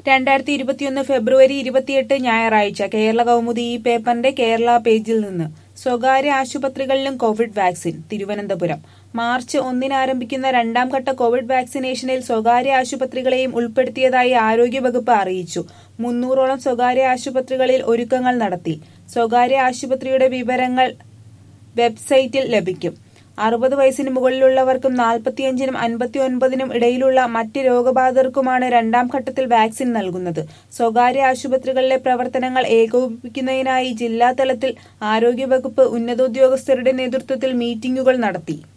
രണ്ടായിരത്തി ഇരുപത്തിയൊന്ന് ഫെബ്രുവരി ഇരുപത്തിയെട്ട് ഞായറാഴ്ച കേരള കൗമുദി ഈ പേപ്പറിന്റെ കേരള പേജിൽ നിന്ന് സ്വകാര്യ ആശുപത്രികളിലും കോവിഡ് വാക്സിൻ തിരുവനന്തപുരം മാർച്ച് ഒന്നിന് ആരംഭിക്കുന്ന രണ്ടാം ഘട്ട കോവിഡ് വാക്സിനേഷനിൽ സ്വകാര്യ ആശുപത്രികളെയും ഉൾപ്പെടുത്തിയതായി ആരോഗ്യവകുപ്പ് അറിയിച്ചു മുന്നൂറോളം സ്വകാര്യ ആശുപത്രികളിൽ ഒരുക്കങ്ങൾ നടത്തി സ്വകാര്യ ആശുപത്രിയുടെ വിവരങ്ങൾ വെബ്സൈറ്റിൽ ലഭിക്കും അറുപത് വയസ്സിന് മുകളിലുള്ളവർക്കും നാൽപ്പത്തിയഞ്ചിനും അൻപത്തിയൊൻപതിനും ഇടയിലുള്ള മറ്റ് രോഗബാധിതർക്കുമാണ് രണ്ടാം ഘട്ടത്തിൽ വാക്സിൻ നൽകുന്നത് സ്വകാര്യ ആശുപത്രികളിലെ പ്രവർത്തനങ്ങൾ ഏകോപിപ്പിക്കുന്നതിനായി ജില്ലാതലത്തിൽ ആരോഗ്യവകുപ്പ് ഉന്നതോദ്യോഗസ്ഥരുടെ നേതൃത്വത്തിൽ മീറ്റിംഗുകൾ നടത്തി